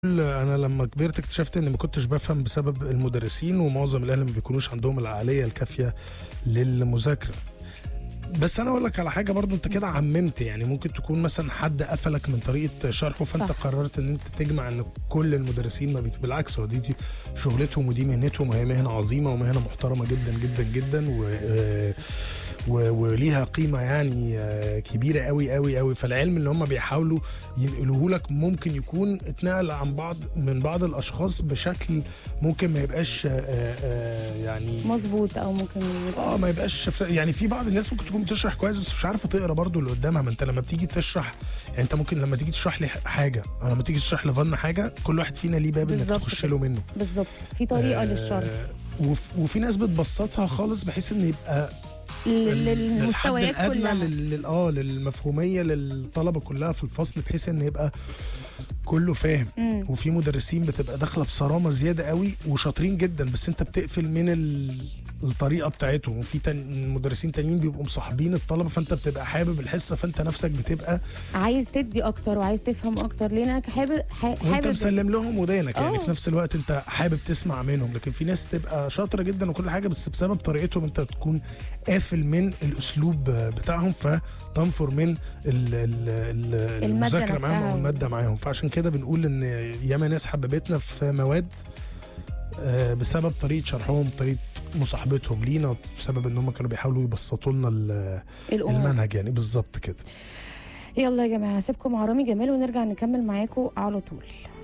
انا لما كبرت اكتشفت اني ما كنتش بفهم بسبب المدرسين ومعظم الاهل ما بيكونوش عندهم العقليه الكافيه للمذاكره بس انا اقول لك على حاجه برضو انت كده عممت يعني ممكن تكون مثلا حد قفلك من طريقه شرحه فانت صح. قررت ان انت تجمع ان كل المدرسين ما بيت... بالعكس هو دي, دي شغلتهم ودي مهنتهم وهي مهنه عظيمه ومهنه محترمه جدا جدا جدا و... آه، و... وليها قيمه يعني آه، كبيره قوي قوي قوي فالعلم اللي هم بيحاولوا ينقلوه لك ممكن يكون اتنقل عن بعض من بعض الاشخاص بشكل ممكن ما يبقاش آه، آه، يعني مظبوط او ممكن اه ما يبقاش ف- يعني في بعض الناس ممكن تكون بتشرح كويس بس مش عارفه تقرا برضو اللي قدامها ما انت لما بتيجي تشرح يعني انت ممكن لما تيجي تشرح لي ح- حاجه او لما تيجي تشرح لفن حاجه كل واحد فينا ليه باب انك بالظبط تخش كده. له منه بالظبط في طريقه آه، للشرح وف وفي ناس بتبسطها خالص بحيث ان يبقى لل- للحد للمستويات الادنى كلها لل... لل- اه للمفهوميه للطلبه كلها في الفصل بحيث ان يبقى كله فاهم مم. وفي مدرسين بتبقى داخله بصرامه زياده قوي وشاطرين جدا بس انت بتقفل من ال... الطريقه بتاعتهم وفي تن... مدرسين تانيين بيبقوا مصاحبين الطلبه فانت بتبقى حابب الحصه فانت نفسك بتبقى عايز تدي اكتر وعايز تفهم اكتر ليه لانك حابب ح- وانت حابب مسلم لهم ودانك يعني اه. في نفس الوقت انت حابب تسمع منهم لكن في ناس تبقى شاطره جدا وكل حاجه بس بسبب طريقتهم انت تكون قافل من الاسلوب بتاعهم فتنفر من ال ال ال المادة المذاكره معاهم نفسها. او الماده معاهم فعشان كده بنقول ان ياما ناس حببتنا في مواد آه، بسبب طريقه شرحهم طريقه مصاحبتهم لينا بسبب ان هم كانوا بيحاولوا يبسطوا لنا ال- الامور المنهج يعني بالظبط كده يلا يا جماعه سيبكم مع رامي جمال ونرجع نكمل معاكم على طول